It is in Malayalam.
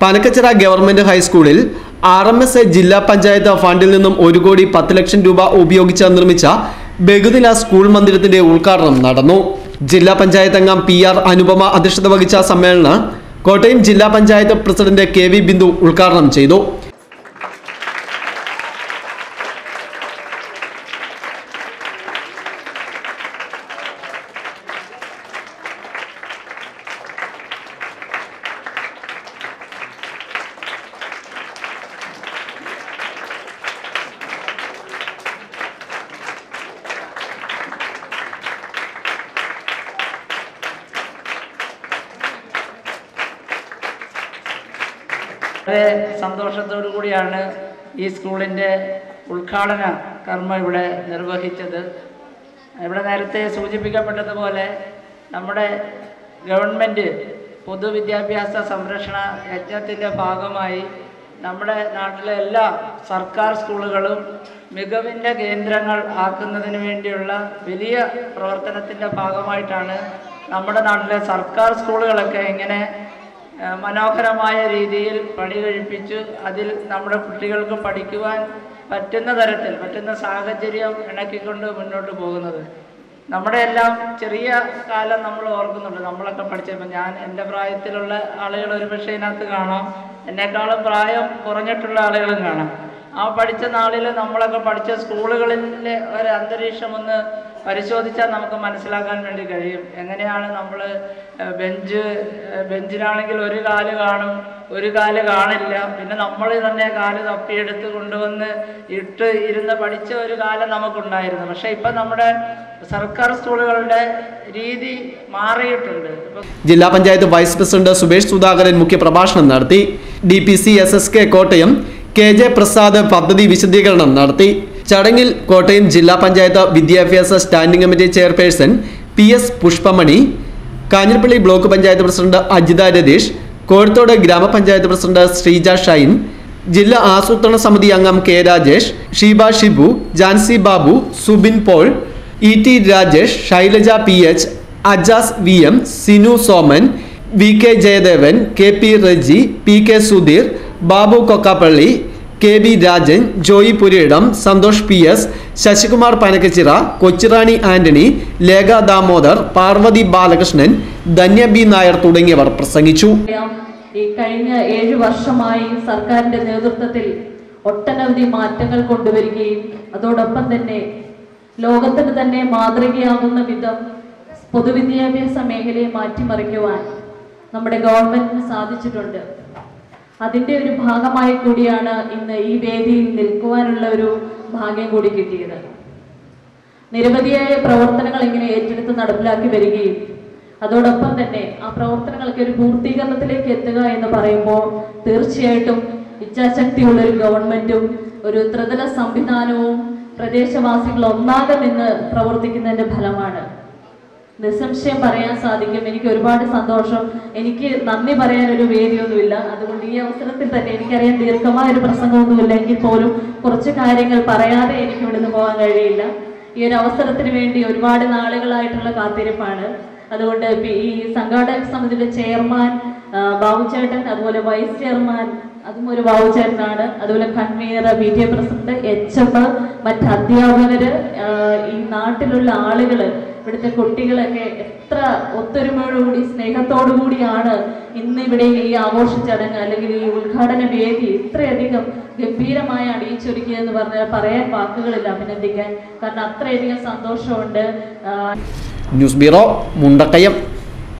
പനക്കച്ചിറ ഗവൺമെന്റ് ഹൈസ്കൂളിൽ ആർ എം എസ് എ ജില്ലാ പഞ്ചായത്ത് ഫണ്ടിൽ നിന്നും ഒരു കോടി പത്ത് ലക്ഷം രൂപ ഉപയോഗിച്ച് നിർമ്മിച്ച ബഹുദിന സ്കൂൾ മന്ദിരത്തിന്റെ ഉദ്ഘാടനം നടന്നു ജില്ലാ പഞ്ചായത്ത് അംഗം പി ആർ അനുപമ അധ്യക്ഷത വഹിച്ച സമ്മേളനം കോട്ടയം ജില്ലാ panchayat president K V Bindu ഉദ്ഘാടനം ചെയ്തു വളരെ സന്തോഷത്തോടു കൂടിയാണ് ഈ സ്കൂളിൻ്റെ ഉദ്ഘാടന കർമ്മം ഇവിടെ നിർവഹിച്ചത് ഇവിടെ നേരത്തെ സൂചിപ്പിക്കപ്പെട്ടതുപോലെ നമ്മുടെ ഗവൺമെൻറ് പൊതുവിദ്യാഭ്യാസ സംരക്ഷണ യജ്ഞത്തിൻ്റെ ഭാഗമായി നമ്മുടെ നാട്ടിലെ എല്ലാ സർക്കാർ സ്കൂളുകളും മികവിൻ്റെ കേന്ദ്രങ്ങൾ ആക്കുന്നതിന് വേണ്ടിയുള്ള വലിയ പ്രവർത്തനത്തിൻ്റെ ഭാഗമായിട്ടാണ് നമ്മുടെ നാട്ടിലെ സർക്കാർ സ്കൂളുകളൊക്കെ ഇങ്ങനെ ആ, മനോഹരമായ രീതിയിൽ പണി കഴിപ്പിച്ചു അതിൽ നമ്മുടെ കുട്ടികൾക്ക് പഠിക്കുവാൻ പറ്റുന്ന തരത്തിൽ പറ്റുന്ന സാഹചര്യം ഇണക്കിക്കൊണ്ട് മുന്നോട്ട് പോകുന്നത് നമ്മുടെ എല്ലാം ചെറിയ കാലം നമ്മൾ ഓർക്കുന്നുണ്ട് നമ്മളൊക്കെ പഠിച്ചപ്പോൾ ഞാൻ എൻ്റെ പ്രായത്തിലുള്ള ആളുകൾ ഒരു പക്ഷേ ഇതിനകത്ത് കാണാം എന്നെക്കാളും പ്രായം കുറഞ്ഞിട്ടുള്ള ആളുകളും കാണാം ആ പഠിച്ച നാളിൽ നമ്മളൊക്കെ പഠിച്ച സ്കൂളുകളിലെ ഒരു അന്തരീക്ഷം ഒന്ന് പരിശോധിച്ചാൽ നമുക്ക് മനസ്സിലാക്കാൻ വേണ്ടി കഴിയും എങ്ങനെയാണ് നമ്മൾ ബെഞ്ച് ഏഹ് ബെഞ്ചിനാണെങ്കിൽ ഒരു കാല് കാണും ഒരു കാല് കാണില്ല പിന്നെ നമ്മൾ തന്നെ കാല് തപ്പിയെടുത്ത് കൊണ്ടുവന്ന് ഇട്ട് ഇരുന്ന് പഠിച്ച ഒരു കാലം നമുക്കുണ്ടായിരുന്നു പക്ഷേ ഇപ്പം നമ്മുടെ സർക്കാർ സ്കൂളുകളുടെ രീതി മാറിയിട്ടുണ്ട് ഇപ്പം ജില്ലാ പഞ്ചായത്ത് വൈസ് പ്രസിഡന്റ് സുബേഷ് സുധാകരൻ മുഖ്യപ്രഭാഷണം നടത്തി D P C S S K Kottayam K J Prasad പദ്ധതി വിശദീകരണം നടത്തി ചടങ്ങിൽ കോട്ടയം ജില്ലാ പഞ്ചായത്ത് വിദ്യാഭ്യാസ standing committee chairperson P S Pushpamani Kanjirappally block panchayat president Ajitha Ratheesh Kozhithodu ഗ്രാമപഞ്ചായത്ത് പ്രസിഡന്റ് ശ്രീജ ഷൈൻ ജില്ലാ ആസൂത്രണ സമിതി അംഗം K Rajesh Sheeba Shibu Jancy Babu Subin Paul E T Rajesh Shylaja P H Ajas V M Sinu Soman V K Jayadevan K P Reji P K Sudheer Babu Kokkappally K V Rajan Joy Purayidam Santhosh P S Sasikumar Panakkachira Kochirani Antony Lekha Damodar Parvathy Balakrishnan Dhanya B Nair തുടങ്ങിയവർ പ്രസംഗിച്ചു അറിയാം ഈ കഴിഞ്ഞ ഏഴ് വർഷമായി സർക്കാരിന്റെ നേതൃത്വത്തിൽ ഒട്ടനവധി മാറ്റങ്ങൾ കൊണ്ടുവരികയും അതോടൊപ്പം തന്നെ ലോകത്തിന് തന്നെ മാതൃകയാകുന്ന വിധം പൊതുവിദ്യാഭ്യാസ മേഖലയെ മാറ്റിമറിക്കുവാൻ നമ്മുടെ ഗവൺമെന്റിന് സാധിച്ചിട്ടുണ്ട് അതിന്റെ ഒരു ഭാഗമായി കൂടിയാണ് ഇന്ന് ഈ വേദിയിൽ നിൽക്കുവാനുള്ള ഒരു ഭാഗ്യം കൂടി കിട്ടിയത് നിരവധിയായ പ്രവർത്തനങ്ങൾ ഇങ്ങനെ ഏറ്റെടുത്ത് നടപ്പിലാക്കി വരികയും അതോടൊപ്പം തന്നെ ആ പ്രവർത്തനങ്ങൾക്ക് ഒരു പൂർത്തീകരണത്തിലേക്ക് എത്തുക എന്ന് പറയുമ്പോൾ തീർച്ചയായിട്ടും ഇച്ഛാശക്തിയുള്ള ഒരു ഗവൺമെന്റും ഒരു ത്രിതല സംവിധാനവും പ്രദേശവാസികൾ ഒന്നാകെ നിന്ന് പ്രവർത്തിക്കുന്നതിന്റെ ഫലമാണ് നിസ്സംശയം പറയാൻ സാധിക്കും എനിക്ക് ഒരുപാട് സന്തോഷം എനിക്ക് നന്ദി പറയാൻ ഒരു വേദിയൊന്നുമില്ല അതുകൊണ്ട് ഈ അവസരത്തിൽ തന്നെ എനിക്കറിയാൻ ദീർഘമായ ഒരു പ്രസംഗമൊന്നുമില്ല എങ്കിൽ പോലും കുറച്ച് കാര്യങ്ങൾ പറയാതെ എനിക്ക് ഇവിടുന്ന് പോകാൻ കഴിയില്ല ഈ ഒരു അവസരത്തിന് വേണ്ടി ഒരുപാട് നാളുകളായിട്ടുള്ള കാത്തിരിപ്പാണ് അതുകൊണ്ട് പി- ഈ സംഘാടക സമിതിയുടെ ചെയർമാൻ ആ, ബാബുചേട്ടൻ അതുപോലെ വൈസ് ചെയർമാൻ അതും ഒരു ബാബുചേട്ടനാണ് അതുപോലെ convener P T A president H M മറ്റ് അധ്യാപകര് ആ, ഈ നാട്ടിലുള്ള ആളുകള് ഇവിടുത്തെ കുട്ടികളൊക്കെ എത്ര ഒത്തൊരുമയോടുകൂടി സ്നേഹത്തോടു കൂടിയാണ് ഇന്ന് ഇവിടെ ഈ ആഘോഷ ചടങ്ങ് അല്ലെങ്കിൽ ഈ ഉദ്ഘാടന വേദി ഇത്രയധികം ഗംഭീരമായി അണിയിച്ചൊരുക്കിയെന്ന് പറഞ്ഞാൽ പറയാൻ വാക്കുകളില്ല അഭിനന്ദിക്കാൻ കാരണം അത്രയധികം സന്തോഷമുണ്ട് ആ, ന്യൂസ് ബ്യൂറോ മുണ്ടക്കയം